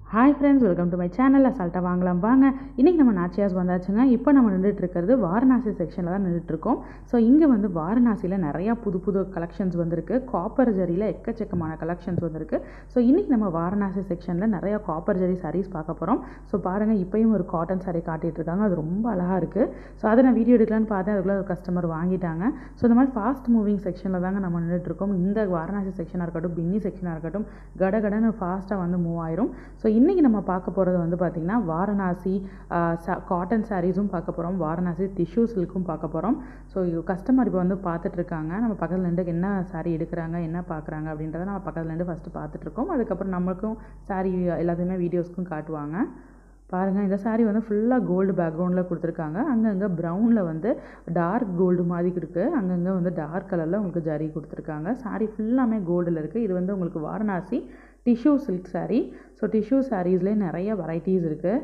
hi friends welcome to my channel அசால்ட்டாக வாங்கலாம் வாங்க இன்றைக்கி நம்ம நாச்சியாஸ் வந்தாச்சுங்க இப்போ நம்ம நின்றுட்டு இருக்கிறது வாரணாசி செக்ஷனில் தான் நின்றுட்டுருக்கோம் ஸோ இங்கே வந்து வாரணாசியில் நிறையா புது புது கலெக்ஷன்ஸ் வந்திருக்கு காப்பர் ஜரியில் எக்கச்சக்கமான கலெக்ஷன்ஸ் வந்திருக்கு ஸோ இன்றைக்கி நம்ம வாரணாசி செக்ஷனில் நிறையா காப்பர் ஜரி சாரீஸ் பார்க்க போகிறோம் ஸோ பாருங்கள் இப்போயும் ஒரு காட்டன் saree காட்டிகிட்டு இருக்காங்க அது ரொம்ப அழகாக இருக்குது ஸோ அதை நான் வீடியோ எடுக்கலான்னு பார்த்தேன் அதுக்குள்ளே ஒரு கஸ்டமர் வாங்கிட்டாங்க ஸோ இந்த மாதிரி ஃபாஸ்ட் மூவிங் செக்ஷனில் தாங்க நம்ம நின்றுட்டு இருக்கோம் இந்த வாரணாசி செக்ஷனாக இருக்கட்டும் பின்னி செக்ஷனாக இருக்கட்டும் கடகடன்னு ஃபாஸ்ட்டாக வந்து மூவ் ஆயிரும் ஸோ இன்றைக்கி நம்ம பார்க்க போகிறது வந்து பார்த்திங்கன்னா வாரணாசி காட்டன் சாரீஸும் பார்க்க போகிறோம் வாரணாசி டிஷ்யூ சில்க்கும் பார்க்க போகிறோம் ஸோ கஸ்டமர் இப்போ வந்து பார்த்துட்டு இருக்காங்க நம்ம பக்கத்தில் நின்று என்ன saree எடுக்கிறாங்க என்ன பார்க்குறாங்க அப்படின்றத நம்ம பக்கத்தில் நின்று ஃபஸ்ட்டு பார்த்துட்ருக்கோம் அதுக்கப்புறம் நம்மளுக்கும் saree எல்லாத்தையுமே வீடியோஸ்க்கும் காட்டுவாங்க பாருங்கள் இந்த saree வந்து ஃபுல்லாக கோல்டு பேக்ரவுண்டில் கொடுத்துருக்காங்க அங்கங்கே ப்ரௌனில் வந்து டார்க் கோல்டு மாதிரி இருக்குது அங்கங்கே வந்து டார்க் கலரில் உங்களுக்கு ஜரி கொடுத்துருக்காங்க saree ஃபுல்லாமே கோல்டில் இருக்குது இது வந்து உங்களுக்கு Varanasi tissue silk saree so tissue சாரீஸ்லேயே நிறைய வெரைட்டிஸ் இருக்குது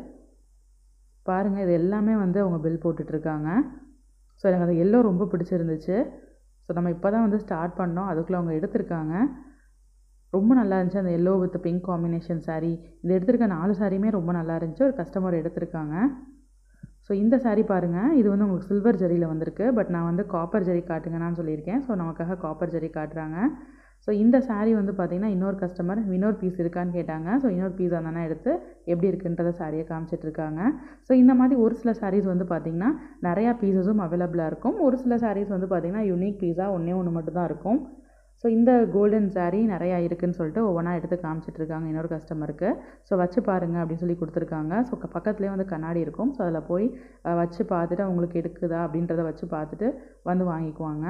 பாருங்கள் இது எல்லாமே வந்து அவங்க பில் போட்டுட்ருக்காங்க ஸோ எனக்கு அது எல்லோ ரொம்ப பிடிச்சிருந்துச்சு ஸோ நம்ம இப்போ தான் வந்து ஸ்டார்ட் பண்ணோம் அதுக்குள்ளே அவங்க எடுத்திருக்காங்க ரொம்ப நல்லா இருந்துச்சு அந்த yellow with pink combination saree இது எடுத்திருக்க நாலு சாரியுமே ரொம்ப நல்லா இருந்துச்சு ஒரு கஸ்டமர் எடுத்திருக்காங்க ஸோ இந்த saree பாருங்கள் இது வந்து உங்களுக்கு சில்வர் ஜரியில் வந்திருக்கு பட் நான் வந்து காப்பர் ஜரி காட்டுங்கன்னு சொல்லியிருக்கேன் ஸோ நமக்காக காப்பர் ஜரி காட்டுறாங்க ஸோ இந்த saree வந்து பார்த்திங்கன்னா இன்னொரு கஸ்டமர் இன்னொரு பீஸ் இருக்கான்னு கேட்டாங்க ஸோ இன்னொரு பீஸ் அந்த எடுத்து எப்படி இருக்குன்றத சாரியை காமிச்சிட்ருக்காங்க ஸோ இந்த மாதிரி ஒரு சில sarees வந்து பார்த்திங்கன்னா நிறையா பீசஸும் அவைலபிளாக இருக்கும் ஒரு சில sarees வந்து பார்த்திங்கன்னா யுனிக் பீஸாக ஒன்றே ஒன்று மட்டும் தான் இருக்கும் ஸோ இந்த கோல்டன் saree நிறையா இருக்குன்னு சொல்லிட்டு ஒவ்வொன்றா எடுத்து காமிச்சிட்ருக்காங்க இன்னொரு கஸ்டமருக்கு ஸோ வச்சு பாருங்கள் அப்படின்னு சொல்லி கொடுத்துருக்காங்க ஸோ பக்கத்துலேயே வந்து கண்ணாடி இருக்கும் ஸோ அதில் போய் அஹ், வச்சு பார்த்துட்டு அவங்களுக்கு எடுக்குதா அப்படின்றத வச்சு பார்த்துட்டு வந்து வாங்கிக்குவாங்க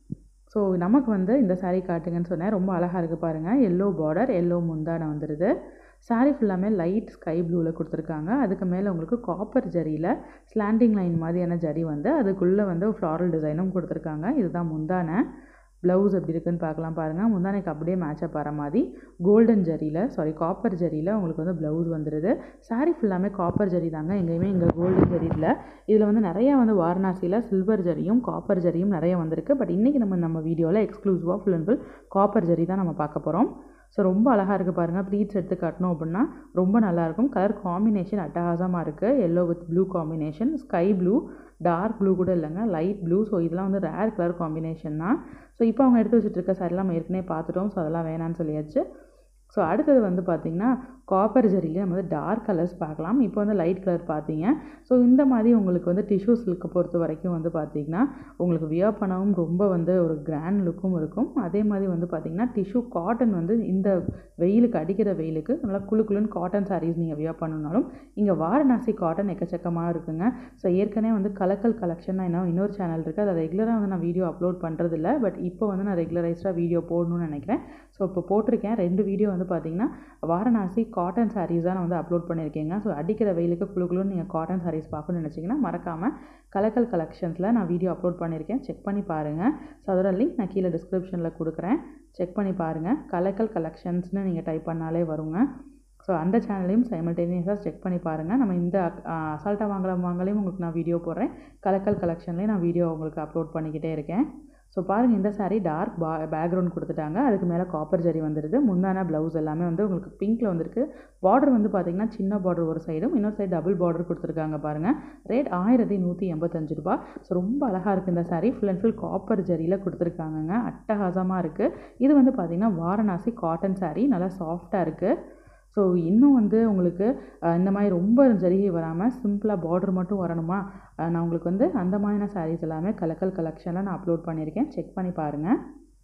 ஸோ நமக்கு வந்து இந்த saree காட்டுங்கன்னு சொன்னேன் ரொம்ப அழகாக இருக்குது பாருங்கள் எல்லோ பார்டர் எல்லோ முந்தானை வந்துடுது saree ஃபுல்லாமே லைட் ஸ்கை ப்ளூவில் கொடுத்துருக்காங்க அதுக்கு மேலே உங்களுக்கு காப்பர் ஜரியில் ஸ்லாண்டிங் லைன் மாதிரியான ஜரி வந்து அதுக்குள்ளே வந்து ஃப்ளாரல் டிசைனும் கொடுத்துருக்காங்க இதுதான் முந்தானை ப்ளவுஸ் எப்படி இருக்குன்னு பார்க்கலாம் பாருங்கள் முந்தானைக்கு அப்படியே மேட்சப் வர மாதிரி கோல்டன் ஜரியில் சாரி காப்பர் ஜரியில் உங்களுக்கு வந்து ப்ளவுஸ் வந்துடுது saree ஃபுல்லாமே காப்பர் ஜரி தாங்க எங்கேயுமே இங்கே கோல்டன் ஜரி இல்லை இதில் வந்து நிறையா வந்து வாரணாசியில் சில்வர் ஜரியும் காப்பர் ஜரியும் நிறைய வந்திருக்கு பட் இன்றைக்கி நம்ம நம்ம வீடியோவில் எக்ஸ்க்ளூசிவாக full and full copper zari தான் நம்ம பார்க்க போகிறோம் ஸோ ரொம்ப அழகாக இருக்குது பாருங்கள் ப்ளீட்ஸ் எடுத்து காட்டணும் அப்படின்னா ரொம்ப நல்லாயிருக்கும் கலர் காம்பினேஷன் அட்டகாசமாக இருக்குது yellow with blue combination sky blue dark blue கூட இல்லைங்க லைட் ப்ளூ ஸோ இதெல்லாம் வந்து ரேர் கலர் காம்பினேஷன் தான் ஸோ இப்போ அவங்க எடுத்து வச்சுட்டு இருக்க சாரிலாம் நம்ம ஏற்கனவே பார்த்துட்டோம் ஸோ அதெல்லாம் வேணான்னு சொல்லியாச்சு ஸோ அடுத்தது வந்து பார்த்திங்கன்னா காப்பர் ஜரியில் நம்ம வந்து டார்க் கலர்ஸ் பார்க்கலாம் இப்போ வந்து லைட் கலர் பார்த்தீங்க ஸோ இந்த மாதிரி உங்களுக்கு வந்து டிஷ்யூ சில்க்கை பொறுத்த வரைக்கும் வந்து பார்த்திங்கன்னா உங்களுக்கு வியர் பண்ணவும் ரொம்ப வந்து ஒரு கிராண்ட் லுக்கும் இருக்கும் அதே மாதிரி வந்து பார்த்திங்கன்னா டிஷ்யூ காட்டன் வந்து இந்த வெயிலுக்கு அடிக்கிற வெயிலுக்கு நல்லா குளு குளுன்னு காட்டன் சாரீஸ் நீங்கள் வியர் பண்ணணும்னாலும் இங்கே வாரணாசி காட்டன் எக்கச்சக்கமாக இருக்குங்க ஸோ ஏற்கனவே வந்து கலக்கல் கலெக்ஷன் என்ன இன்னொரு சேனல் இருக்குது அதை ரெகுலராக வந்து நான் வீடியோ அப்லோட் பண்ணுறதில்ல பட் இப்போ வந்து நான் ரெகுலரைஸ்டாக வீடியோ போடணும்னு நினைக்கிறேன் ஸோ இப்போ போட்டிருக்கேன் ரெண்டு வீடியோ வந்து பார்த்திங்கன்னா வாரணாசி காட்டன் சாரீஸ் தான் நான் வந்து அப்லோட் பண்ணியிருக்கேங்க ஸோ அடிக்கிற வெயிலுக்கு குளு குளுன்னு நீங்கள் காட்டன் சாரீஸ் பார்க்கணும்னு நினச்சிங்கன்னா மறக்காமல் கலக்கல் கலெக்ஷன்ஸில் நான் வீடியோ அப்லோட் பண்ணியிருக்கேன் செக் பண்ணி பாருங்கள் ஸோ அதோட லிங்க் நான் கீழே டிஸ்கிரிப்ஷனில் கொடுக்குறேன் செக் பண்ணி பாருங்கள் கலக்கல் கலெக்ஷன்ஸ்னு நீங்கள் டைப் பண்ணாலே வருங்க ஸோ அந்த சேனலையும் சைமல்டேனியஸாக செக் பண்ணி பாருங்கள் நம்ம இந்த அசால்ட்டாக வாங்கலாம் வாங்கலையும் உங்களுக்கு நான் வீடியோ போடுறேன் கலக்கல் கலெக்ஷன்லேயும் நான் வீடியோ உங்களுக்கு அப்லோட் பண்ணிக்கிட்டே இருக்கேன் ஸோ பாருங்கள் இந்த saree டார்க் பா பேக்ரவுண்ட் கொடுத்துட்டாங்க அதுக்கு மேலே காப்பர் ஜரி வந்துடுது முந்தான ப்ளவுஸ் எல்லாமே வந்து உங்களுக்கு பிங்க்கில் வந்திருக்கு பார்டர் வந்து பார்த்திங்கன்னா சின்ன பார்டர் ஒரு சைடும் இன்னொரு சைடு டபுள் பார்டர் கொடுத்துருக்காங்க பாருங்கள் ரேட் ஆயிரத்தி நூற்றி எண்பத்தஞ்சு ரூபா ஸோ ரொம்ப அழகாக இருக்குது இந்த saree full and full copper ஜரியில் கொடுத்துருக்காங்கங்க அட்டகாசமாக இருக்குது இது வந்து பார்த்திங்கன்னா வாரணாசி காட்டன் saree நல்லா சாஃப்டாக இருக்குது ஸோ இன்னும் வந்து உங்களுக்கு அஹ், இந்த மாதிரி ரொம்ப ஜரிகை வராமல் சிம்பிளாக பார்டர் மட்டும் வரணுமா அஹ், நான் உங்களுக்கு வந்து அந்த மாதிரியான சாரீஸ் எல்லாமே கலக்கல் கலெக்ஷனில் நான் அப்லோட் பண்ணியிருக்கேன் செக் பண்ணி பாருங்கள்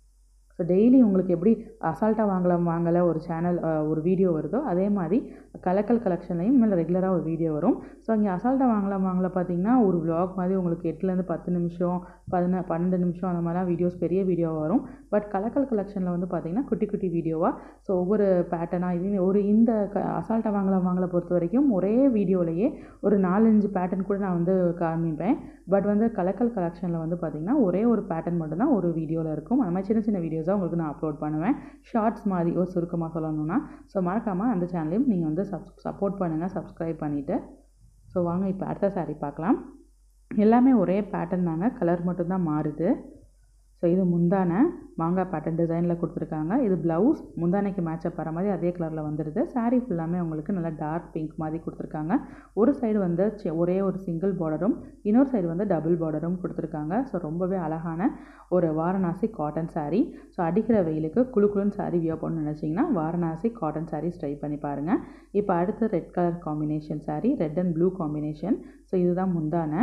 ஸோ டெய்லி உங்களுக்கு எப்படி அசால்ட்டாக வாங்கலாம் வாங்கலை ஒரு சேனல் ஒரு வீடியோ வருதோ அதே மாதிரி கலக்கல் கலெக்ஷன்லையும் இனிமேல் ரெகுலராக ஒரு வீடியோ வரும் ஸோ இங்கே அசால்ட்டாக வாங்கலாம் வாங்கல பார்த்தீங்கன்னா ஒரு vlog மாதிரி உங்களுக்கு எட்டுலேருந்து பத்து நிமிஷம் பதின பன்னெண்டு நிமிஷம் அந்த மாதிரிலாம் வீடியோஸ் பெரிய வீடியோவாக வரும் பட் கலக்கல் கலெக்ஷனில் வந்து பார்த்தீங்கன்னா குட்டி குட்டி வீடியோவாக ஸோ ஒவ்வொரு பேட்டர்னாக இது ஒரு இந்த க அசால்ட்டாக வாங்கலாம் வாங்கலை பொறுத்த வரைக்கும் ஒரே வீடியோலையே ஒரு நாலஞ்சு பேட்டர்ன் கூட நான் வந்து காமிப்பேன் பட் வந்து கலக்கல் கலெக்ஷனில் வந்து பார்த்திங்கன்னா ஒரே ஒரு பேட்டர்ன் மட்டும்தான் ஒரு வீடியோவில் இருக்கும் அந்த மாதிரி சின்ன சின்ன வீடியோஸாக உங்களுக்கு நான் அப்லோட் பண்ணுவேன் ஷார்ட்ஸ் மாதிரி ஒரு சுருக்கமாக சொல்லணும்னா ஸோ மறக்காமல் அந்த சேனலையும் நீங்கள் வந்து சப் சப்போர்ட் பண்ணுங்கள் சப்ஸ்கிரைப் பண்ணிவிட்டு ஸோ வாங்க இப்போ அடுத்த saree பார்க்கலாம் எல்லாமே ஒரே பேட்டர்ன் தாங்க கலர் மட்டும்தான் மாறுது ஸோ இது முந்தான மாங்காய் பேட்டர்ன் டிசைனில் கொடுத்துருக்காங்க இது ப்ளவுஸ் முந்தானைக்கு மேட்சப் வர மாதிரி அதே கலரில் வந்துடுது saree ஃபுல்லாமே உங்களுக்கு நல்லா டார்க் பிங்க் மாதிரி கொடுத்துருக்காங்க ஒரு சைடு வந்து சி- ஒரே ஒரு சிங்கிள் பார்டரும் இன்னொரு சைடு வந்து டபுள் பார்டரும் கொடுத்துருக்காங்க ஸோ ரொம்பவே அழகான ஒரு வாரணாசி காட்டன் saree ஸோ அடிக்கிற வெயிலுக்கு குளு குளுன்னு saree வியர் பண்ணணும்னு நினச்சிங்கன்னா வாரணாசி காட்டன் sarees ட்ரை பண்ணி பாருங்கள் இப்போ அடுத்து red colour combination saree red and blue combination so இதுதான் முந்தான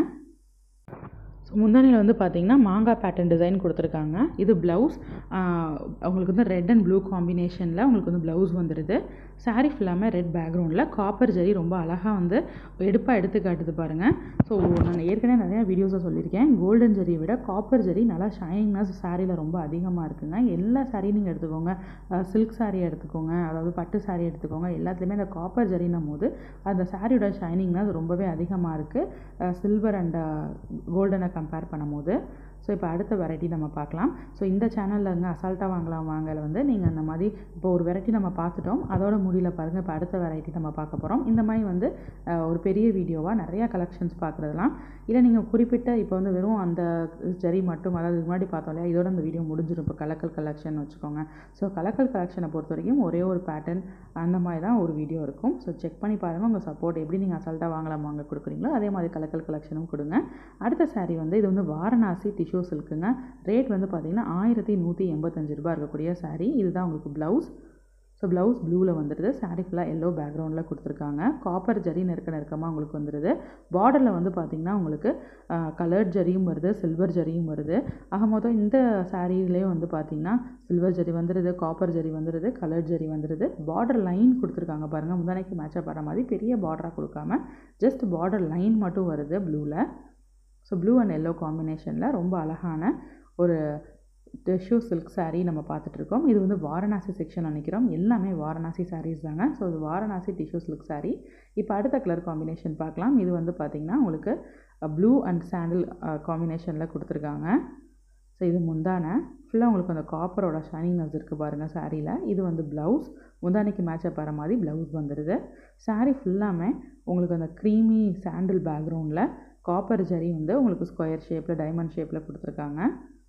ஸோ முந்தானியில் வந்து பார்த்தீங்கன்னா மாங்காய் பேட்டர்ன் டிசைன் கொடுத்துருக்காங்க இது ப்ளவுஸ் உங்களுக்கு வந்து ரெட் அண்ட் ப்ளூ காம்பினேஷனில் உங்களுக்கு வந்து ப்ளவுஸ் வந்துடுது saree ஃபுல்லாமே ரெட் பேக்ரவுண்டில் காப்பர் ஜரி ரொம்ப அழகாக வந்து எடுப்பாக எடுத்து காட்டுது பாருங்கள் ஸோ நான் ஏற்கனவே நிறையா வீடியோஸை சொல்லியிருக்கேன் கோல்டன் ஜரியை விட காப்பர் ஜரி நல்லா ஷைனிங்னஸ் சாரியில் ரொம்ப அதிகமாக இருக்குங்க எல்லா saree நீங்கள் எடுத்துக்கோங்க சில்க் saree எடுத்துக்கோங்க அதாவது பட்டு saree எடுத்துக்கோங்க எல்லாத்துலேயுமே இந்த காப்பர் ஜரின்னும் போது அந்த சாரியோட ஷைனிங்னஸ் ரொம்பவே அதிகமாக இருக்குது சில்வர் அண்ட் கோல்டனை கம்பேர் பண்ணும்போது ஸோ இப்போ அடுத்த வெரைட்டி நம்ம பார்க்கலாம் ஸோ இந்த சேனல்லங்க அசால்ட்டாக வாங்கலாம் வாங்கல வந்து நீங்கள் அந்த மாதிரி இப்போ ஒரு வெரைட்டி நம்ம பார்த்துட்டோம் அதோட முடியல பாருங்கள் இப்போ அடுத்த வெரைட்டி நம்ம பார்க்க போகிறோம் இந்த மாதிரி வந்து அஹ், ஒரு பெரிய வீடியோவாக நிறையா கலெக்ஷன்ஸ் பார்க்குறதுலாம் இல்லை நீங்கள் குறிப்பிட்ட இப்போ வந்து வெறும் அந்த ஜரி மட்டும் அதாவது இதுக்கு முன்னாடி பார்த்தோம் இல்லையா இதோட அந்த வீடியோ முடிஞ்சிடும் இப்போ கலக்கல் கலெக்ஷன் வச்சுக்கோங்க ஸோ கலக்கல் கலெக்ஷனை பொறுத்த வரைக்கும் ஒரே ஒரு பேட்டர்ன் அந்த மாதிரி தான் ஒரு வீடியோ இருக்கும் ஸோ செக் பண்ணி பாருங்கள் உங்கள் சப்போர்ட் எப்படி நீங்கள் அசால்ட்டாக வாங்கலாம் வாங்க கொடுக்குறீங்களோ அதே மாதிரி கலக்கல் கலெக்ஷனும் கொடுங்க அடுத்த saree வந்து இது வந்து வாரணாசி டிஷ்யூ சில்க்குங்க ரேட் வந்து பார்த்தீங்கன்னா ஆயிரத்தி நூற்றி எண்பத்தஞ்சு ரூபாய் இருக்கக்கூடிய saree இதுதான் உங்களுக்கு ப்ளவுஸ் ஸோ ப்ளவுஸ் ப்ளூவில் வந்துடுது saree ஃபுல்லாக எல்லோ பேக்ரவுண்டில் கொடுத்துருக்காங்க காப்பர் ஜரி நெருக்க நெருக்கமாக உங்களுக்கு வந்துடுது பார்டரில் வந்து பார்த்திங்கன்னா உங்களுக்கு கலர்ட் ஜரியும் வருது சில்வர் ஜரியும் வருது ஆக மொத்தம் இந்த சாரீலேயே வந்து பார்த்திங்கன்னா சில்வர் ஜரி வந்துடுது காப்பர் ஜரி வந்துடுது கலர் ஜரி வந்துடுது பார்டர் லைன் கொடுத்துருக்காங்க பாருங்கள் முந்தானைக்கு மேட்சாக வர மாதிரி பெரிய பார்டராக கொடுக்காம ஜஸ்ட் பார்டர் லைன் மட்டும் வருது ப்ளூவில் ஸோ ப்ளூ அண்ட் எல்லோ காம்பினேஷனில் ரொம்ப அழகான ஒரு டிஷ்யூ சில்க் saree நம்ம பார்த்துட்ருக்கோம் இது வந்து வாரணாசி செக்ஷன் நினைக்கிறோம் எல்லாமே வாரணாசி sarees தாங்க ஸோ இது வாரணாசி டிஷ்யூ சில்க் saree இப்போ அடுத்த கலர் காம்பினேஷன் பார்க்கலாம் இது வந்து பார்த்திங்கன்னா உங்களுக்கு ப்ளூ அண்ட் சாண்டில் காம்பினேஷனில் கொடுத்துருக்காங்க ஸோ இது முந்தான ஃபுல்லாக உங்களுக்கு அந்த காப்பரோட ஷைனிங்னஸ் இருக்குது பாருங்கள் சாரியில் இது வந்து ப்ளவுஸ் முந்தானைக்கு மேட்சப் வர மாதிரி ப்ளவுஸ் வந்துடுது saree ஃபுல்லாமே உங்களுக்கு அந்த க்ரீமி சாண்டில் பேக்ரவுண்டில் காப்பர் ஜரி வந்து உங்களுக்கு ஸ்கொயர் ஷேப்பில் டைமண்ட் ஷேப்பில் கொடுத்துருக்காங்க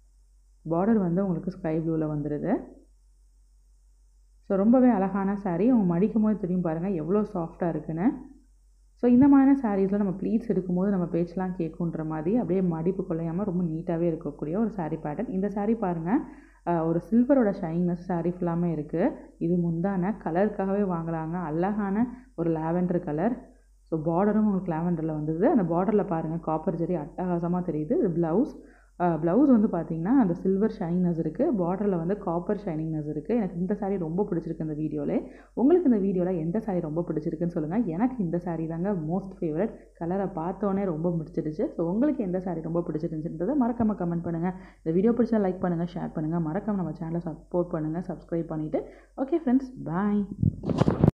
பார்டர் வந்து உங்களுக்கு ஸ்கை ப்ளூவில் வந்துடுது ஸோ ரொம்பவே அழகான saree அவங்க மடிக்கும் போது தெரியும் பாருங்கள் எவ்வளோ சாஃப்டாக இருக்குன்னு ஸோ இந்த மாதிரியான சாரீஸில் நம்ம ப்ளீட்ஸ் எடுக்கும்போது நம்ம பேச்செலாம் கேட்குன்ற மாதிரி அப்படியே மடிப்பு கொள்ளையாமல் ரொம்ப நீட்டாகவே இருக்கக்கூடிய ஒரு saree பேட்டர்ன் இந்த saree பாருங்கள் அஹ், ஒரு சில்வரோட ஷைனஸ் saree ஃபுல்லாமே இருக்குது இது முந்தான கலருக்காகவே வாங்குறாங்க அழகான ஒரு லாவெண்டர் கலர் ஸோ பார்டரும் உங்களுக்கு லாவெண்டரில் வந்தது அந்த பார்டரில் பாருங்கள் காப்பர் ஜரி அட்டகாசமாக தெரியுது இது ப்ளவுஸ் ப்ளவுஸ் வந்து பார்த்தீங்கன்னா அந்த சில்வர் ஷைனிங்னஸ் இருக்குது பார்டரில் வந்து காப்பர் ஷைனிங்னஸ் இருக்குது எனக்கு இந்த saree ரொம்ப பிடிச்சிருக்கு இந்த வீடியோவில் உங்களுக்கு இந்த வீடியோவில் எந்த saree ரொம்ப பிடிச்சிருக்குன்னு சொல்லுங்கள் எனக்கு இந்த saree தாங்க மோஸ்ட் ஃபேவரட் கலரை பார்த்தோன்னே ரொம்ப பிடிச்சிருச்சு ஸோ உங்களுக்கு எந்த saree ரொம்ப பிடிச்சிருந்துச்சுன்றதை மறக்காமல் கமெண்ட் பண்ணுங்கள் இந்த வீடியோ பிடிச்சா லைக் பண்ணுங்கள் ஷேர் பண்ணுங்கள் மறக்காம நம்ம சேனலை சப்போர்ட் பண்ணுங்கள் சப்ஸ்கிரைப் பண்ணிவிட்டு ஓகே ஃப்ரெண்ட்ஸ் பாய்